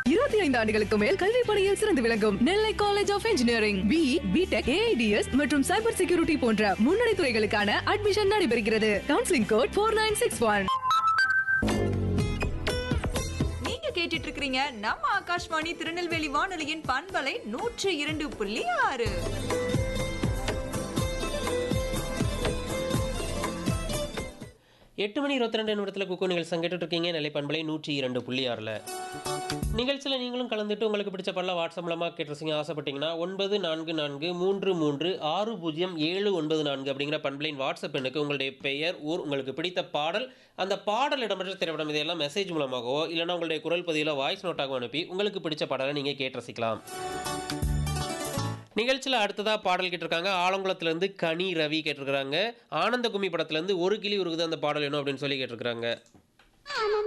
இருபத்தி ஐந்து ஆண்டுகளுக்கு மேல் கல்வி பணியில் சிறந்து விளங்கும் Nellai college of engineering B BTech AIDS மற்றும் சைபர் செக்யூரிட்டி போன்ற முன்னணி துறைகளுக்கான அட்மிஷன் நடைபெறுகிறது counselling code four nine six one நீங்க கேட்டுட்டு இருக்கிறீங்க நம்ம ஆகாஷ்வாணி திருநெல்வேலி வானொலியின் பண்பலை நூற்று இரண்டு புள்ளி ஆறு எட்டு மணி இருபத்தி ரெண்டு நிமிடத்தில் குக்கு நிகழ்ச்சி கேட்டுட்டு இருக்கீங்க நிலை பண்பலை நூற்றி இரண்டு புள்ளி ஆறில் நிகழ்ச்சியில் நீங்களும் கலந்துட்டு உங்களுக்கு பிடிச்ச பல்ல வாட்ஸ்அப் மூலமாக கேட்டுருச்சிங்க ஆசைப்பட்டீங்கன்னா ஒன்பது நான்கு நான்கு மூன்று மூன்று ஆறு பூஜ்ஜியம் ஏழு ஒன்பது நான்கு அப்படிங்கிற பண்பலையின் வாட்ஸ்அப் எண்ணுக்கு உங்களுடைய பெயர் ஊர் உங்களுக்கு பிடித்த பாடல் அந்த பாடல் இடம்பெற்ற திரைப்படம் இதையெல்லாம் மெசேஜ் மூலமாகவோ இல்லைனா உங்களுடைய குரல் பதிவில் வாய்ஸ் நோட்டாகவோ அனுப்பி உங்களுக்கு பிடிச்ச பாடலை நீங்கள் கேட்டு ரசிக்கலாம் நிகழ்ச்சியில் அடுத்ததாக பாடல் கேட்டிருக்காங்க ஆலங்குளத்துலேருந்து கனி ரவி கேட்டிருக்கிறாங்க ஆனந்த கும்மி படத்துலேருந்து ஒரு கிளி உருகுது அந்த பாடல் வேணும் அப்படின்னு சொல்லி கேட்டிருக்கிறாங்க